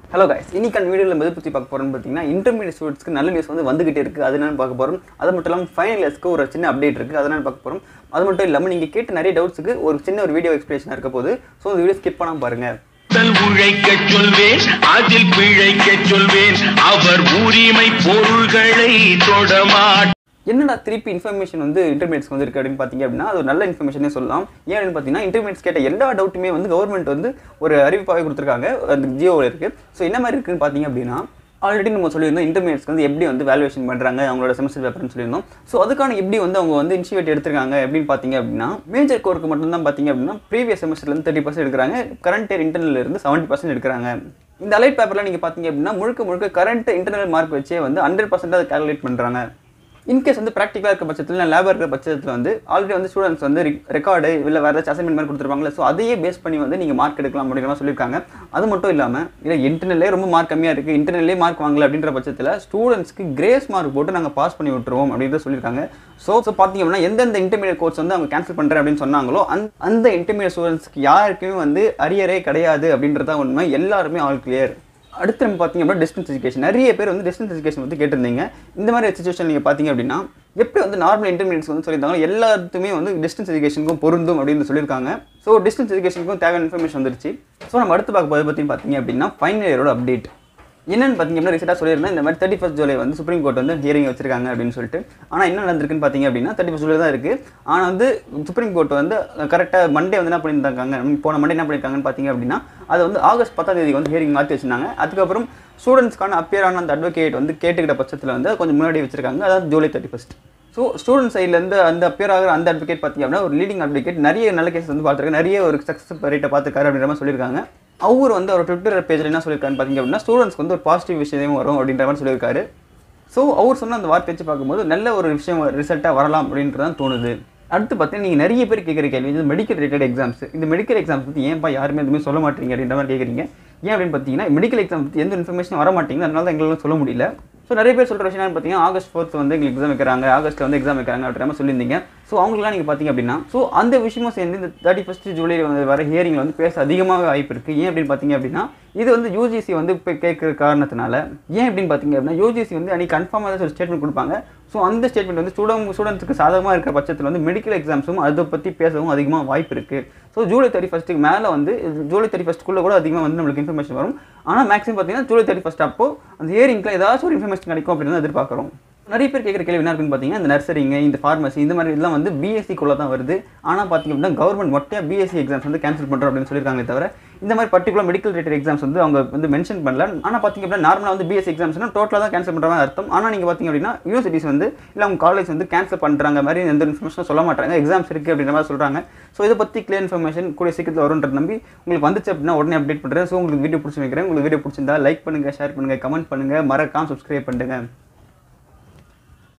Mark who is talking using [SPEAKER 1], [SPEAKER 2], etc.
[SPEAKER 1] hello guys இன்னைக்கான வீடியோவில் எதை பற்றி பார்க்க போகிறோம்னு பார்த்தீங்கன்னா இன்டர்மீடியட் ஸ்டூடெண்ட்ஸ்க்கு நல்ல நியூஸ் வந்து வந்துகிட்டே இருக்குது அது என்னன்னு பார்க்க போகிறோம் அது மட்டும் இல்லாமல் ஃபைனல் இயர்ஸ்க்கு ஒரு சின்ன அப்டேட் இருக்குது அதனால பார்க்க போகிறோம் அது மட்டும் இல்லாமல் நீங்கள் கேட்ட நிறைய டவுட்ஸுக்கு ஒரு சின்ன ஒரு வீடியோ எக்ஸ்பிளேஷன் இருக்க போது ஸோ இந்த வீடியோ ஸ்கிப் பண்ணாமல் பாருங்கள்
[SPEAKER 2] முதல் உழைக்கச் சொல்வேன் அதில் பிழைக்கச் சொல்வேன் அவர் உரிமை பொருள்களை தொடமாட்
[SPEAKER 1] என்னடா திருப்பி இன்ஃபர்மேஷன் வந்து இன்டர்மீடியட்ஸ்க்கு வந்து இருக்குது அப்படின்னு பார்த்தீங்க அப்படின்னா அது ஒரு நல்ல இன்ஃபர்மேஷனே சொல்லலாம் ஏன் அப்படின்னு பார்த்தீங்கன்னா இன்டர்மீடியட்ஸ் கேட்ட எல்லா டவுட்டுமே வந்து கவர்மெண்ட் வந்து ஒரு அறிவிப்பாகவே கொடுத்துருக்காங்க அந்த ஜியோவில் இருக்குது ஸோ என்ன மாதிரி இருக்குன்னு பார்த்தீங்க அப்படின்னா ஆல்ரெடி நம்ம சொல்லியிருந்தோம் இன்டர்மீடியட்ஸ்க்கு வந்து எப்படி வந்து வேல்யூவேஷன் பண்ணுறாங்க அவங்களோட செமஸ்டர் பேப்பர்னு சொல்லியிருந்தோம் ஸோ அதுக்கான எப்படி வந்து அவங்க வந்து இனிஷியேட் எடுத்திருக்காங்க எப்படின்னு பார்த்தீங்க அப்படின்னா மேஜர் கோருக்கு மட்டும்தான் பார்த்தீங்க அப்படின்னா ப்ரீவியஸ் செமஸ்டர்லேருந்து தேர்ட்டி பர்சன்ட் எடுக்கிறாங்க கரண்ட் இயர் இன்டர்னல் இருந்து செவன்ட்டி பர்சன்ட் எடுக்கிறாங்க இந்த அலைட் பேப்பரில் நீங்கள் பார்த்தீங்க அப்படின்னா முழுக்க முழுக்க கரண்ட் இன்டர்னல் மார்க் வச்சே வந்து ஹண்ட்ரட் பர்சன்ட் அதை கால்குலேட் பண்ணுறாங்க இன்கேஸ் வந்து ப்ராக்டிக்கலாக இருக்க பட்சத்தில் லேப் இருக்கிற பட்சத்தில் வந்து ஆல்ரெடி வந்து ஸ்டூடெண்ட்ஸ் வந்து ரெக்கார்டு இல்லை வேறு ஏதாச்சும் அசைன்மெண்ட் மாதிரி கொடுத்துருப்பாங்களே ஸோ அதையே பேஸ் பண்ணி வந்து நீங்கள் மார்க் எடுக்கலாம் அப்படிங்கிற மாதிரி சொல்லியிருக்காங்க அது மட்டும் இல்லாமல் இல்லை இன்டர்னல்லே ரொம்ப மார்க் கம்மியாக இருக்குது இன்டர்னல்லே மார்க் வாங்கல அப்படின்ற பட்சத்தில் ஸ்டூடெண்ட்ஸ்க்கு கிரேஸ் மார்க் போட்டு நாங்கள் பாஸ் பண்ணி விட்டுருவோம் அப்படின்றத சொல்லியிருக்காங்க ஸோ ஸோ பார்த்தீங்க அப்படின்னா எந்தெந்த இன்டர்மீடியட் கோர்ஸ் வந்து அவங்க கேன்சல் பண்ணுறேன் அப்படின்னு சொன்னாங்களோ அந்த அந்த இன்டர்மீடியட் ஸ்டூடெண்ட்ஸ்க்கு யாருக்குமே வந்து அரியரே கிடையாது அப்படின்றதா உண்மை எல்லாருமே ஆல் கிளியர் அடுத்து நம்ம பார்த்தீங்க அப்படின்னா டிஸ்டன்ஸ் எஜுகேஷன் நிறைய பேர் வந்து டிஸ்டன்ஸ் எஜுகேஷன் வந்து கேட்டிருந்தீங்க இந்த மாதிரி சுச்சுவேஷன் நீங்கள் பார்த்தீங்க அப்படின்னா எப்படி வந்து நார்மல் இன்டர்மீடியட்ஸ் வந்து சொல்லியிருந்தாங்க எல்லாத்துமே வந்து டிஸ்டன்ஸ் எஜுகேஷனுக்கும் பொருந்தும் அப்படின்னு சொல்லியிருக்காங்க ஸோ டிஸ்டன்ஸ் எஜுகேஷனுக்கும் தேவையான இன்ஃபர்மேஷன் வந்துருச்சு ஸோ நம்ம அடுத்து பார்க்க போது பற்றி பார்த்தீங்க அப்படின்னா ஃபைனல் இயரோட அப்டேட் என்னன்னு பார்த்தீங்க அப்படின்னா ரீசெண்டாக சொல்லியிருந்தேன் இந்த மாதிரி தேர்ட்டி ஃபஸ்ட் ஜூலை வந்து சுப்ரீம் கோர்ட் வந்து ஹியரிங் வச்சிருக்காங்க அப்படின்னு சொல்லிட்டு ஆனால் என்ன நடந்திருக்குன்னு பார்த்தீங்க அப்படின்னா தேர்ட்டி ஃபஸ்ட் ஜூலை தான் இருக்குது ஆனால் வந்து சுப்ரீம் கோர்ட் வந்து கரெக்டாக மண்டே வந்து என்ன பண்ணியிருந்தாங்க போன மண்டே என்ன பண்ணியிருக்காங்கன்னு பார்த்தீங்க அப்படின்னா அது வந்து ஆகஸ்ட் பத்தாம் தேதி வந்து ஹியரிங் மாற்றி வச்சிருந்தாங்க அதுக்கப்புறம் ஸ்டூடெண்ட்ஸ்க்கான அப்பியரான அந்த அட்வொகேட் வந்து கேட்டுக்கிட்ட பட்சத்தில் வந்து கொஞ்சம் முன்னாடி வச்சிருக்காங்க அதாவது July thirty first so student சைட்லேருந்து அந்த அப்பியர் ஆகிற அந்த அட்வொகேட் பார்த்தீங்க அப்படின்னா ஒரு லீடிங் அட்வொகேட் நிறைய நல்ல கேஸ் வந்து பார்த்துருக்காரு நிறைய ஒரு சக்ஸஸ் ரேட்டை பார்த்துருக்காரு அப்படின்ற மாதிரி சொல்லியிருக்காங்க அவர் வந்து அவர் ட்விட்டர் பேஜில் என்ன சொல்லியிருக்காருன்னு பார்த்தீங்க அப்படின்னா ஸ்டூடெண்ட்ஸ்க்கு வந்து ஒரு பாசிட்டிவ் விஷயம் வரும் அப்படின்ற மாதிரி சொல்லியிருக்காரு ஸோ அவர் சொன்ன அந்த வார்த்தை வச்சு பார்க்கும்போது நல்ல ஒரு விஷயம் ரிசல்ட்டாக வரலாம் அப்படின்றது தான் தோணுது அடுத்து பார்த்தீங்கன்னா நீங்கள் நிறைய பேர் கேட்குற கேள்வி இது மெடிக்கல் ரிலேட்டட் எக்ஸாம்ஸ் இந்த மெடிக்கல் எக்ஸாம்ஸ் பற்றி ஏன்ப்பா யாருமே எதுவுமே சொல்ல மாட்டீங்க அப்படின்ற மாதிரி கேட்குறீங்க ஏன் அப்படின்னு பார்த்தீங்கன்னா மெடிக்கல் எக்ஸாம் பற்றி எந்த இன்ஃபர்மேஷன் வர மாட்டேங்குது அதனால தான் எங்களால் சொல்ல முடியல ஸோ நிறைய பேர் சொல்கிற விஷயம் என்னன்னு பார்த்தீங்கன்னா ஆகஸ்ட் ஃபோர்த் வந்து எங்களுக்கு எக்ஸாம் வைக்கிறாங்க ஆகஸ்ட்டில் வந்து எக்ஸாம் வைக்கிறாங்க அப்படின்ற மாதிரி சொல்லியிருந்தீங்க ஸோ அவங்களுக்குலாம் நீங்கள் பார்த்தீங்க அப்படின்னா ஸோ அந்த விஷயமும் சேர்ந்து இந்த தேர்ட்டி ஃபஸ்ட் ஜூலையில் வந்து வர ஹியரிங்கில் வந்து பேச அதிகமாக வாய்ப்பு இருக்குது ஏன் அப்படின்னு பார்த்தீங்க அப்படின்னா இது வந்து யூஜிசி வந்து இப்போ கேட்குற காரணத்தினால ஏன் அப்படின்னு பார்த்தீங்க அப்படின்னா யூஜிசி வந்து அன்றைக்கி கன்ஃபார்மாக ஏதாச்சும் ஒரு ஸ்டேட்மெண்ட் கொடுப்பாங்க ஸோ அந்த ஸ்டேட்மெண்ட் வந்து ஸ்டூடெண்ட் ஸ்டூடெண்ட்ஸுக்கு சாதகமாக இருக்கிற பட்சத்தில் வந்து மெடிக்கல் எக்ஸாம்ஸும் அதை பற்றி பேசவும் அதிகமாக வாய்ப்பு இருக்குது ஸோ ஜூலை தேர்ட்டி ஃபஸ்ட்டுக்கு மேலே வந்து ஜூலை தேர்ட்டி ஃபஸ்ட்டுக்குள்ளே கூட அதிகமாக வந்து நம்மளுக்கு இன்ஃபர்மேஷன் வரும் ஆனால் மேக்ஸிமம் பார்த்தீங்கன்னா ஜூலை தேர்ட்டி ஃபஸ்ட் அப்போ அந்த ஹியரிங்கில் ஏதாச்சும் ஒரு இன்ஃபர்மேஷன் கிடைக்கும் அப்படின்னு தான் எதிர்பார்க்குறோம் நிறைய பேர் கேட்குற கேள்வி என்ன இருக்குன்னு பார்த்தீங்கன்னா இந்த நர்சரிங்க இந்த ஃபார்மசி இந்த மாதிரி இதெல்லாம் வந்து பிஎஸ்சிக்குள்ளே தான் வருது ஆனால் பார்த்தீங்க அப்படின்னா கவர்மெண்ட் மொட்டையாக பிஎஸ்சி எக்ஸாம்ஸ் வந்து கேன்சல் பண்ணுறோம் அப்படின்னு சொல்லியிருக்காங்களே தவிர இந்த மாதிரி பர்டிகுலர் மெடிக்கல் ரிலேட்டட் எக்ஸாம்ஸ் வந்து அவங்க வந்து மென்ஷன் பண்ணல ஆனால் பார்த்தீங்க அப்படின்னா நார்மலாக வந்து பிஎஸ்சி எக்ஸாம்ஸ்னா டோட்டலாக தான் கேன்சல் பண்ணுற மாதிரி அர்த்தம் ஆனால் நீங்கள் பார்த்தீங்க அப்படின்னா யூனிவர்சிட்டிஸ் வந்து இல்லை அவங்க காலேஜ் வந்து கேன்சல் பண்ணுறாங்க மாதிரி எந்த இன்ஃபர்மேஷனும் சொல்ல மாட்டாங்க எக்ஸாம்ஸ் இருக்குது அப்படின்ற மாதிரி சொல்கிறாங்க ஸோ இதை பற்றி கிளியர் இன்ஃபர்மேஷன் கூடிய சீக்கிரத்தில் வரும்ன்றது நம்பி உங்களுக்கு வந்துச்சு அப்படின்னா உடனே அப்டேட் பண்ணுறேன் ஸோ உங்களுக்கு வீடியோ பிடிச்சி வைக்கிறேன் உங்களுக்கு வீடியோ பிடிச்சிருந்தா லைக் பண்ணுங்கள் ஷேர் பண்ணுங்கள் கமெண்ட் பண்ணுங்கள் மறக்காம சப்ஸ்கிரைப் பண்ணுங்கள்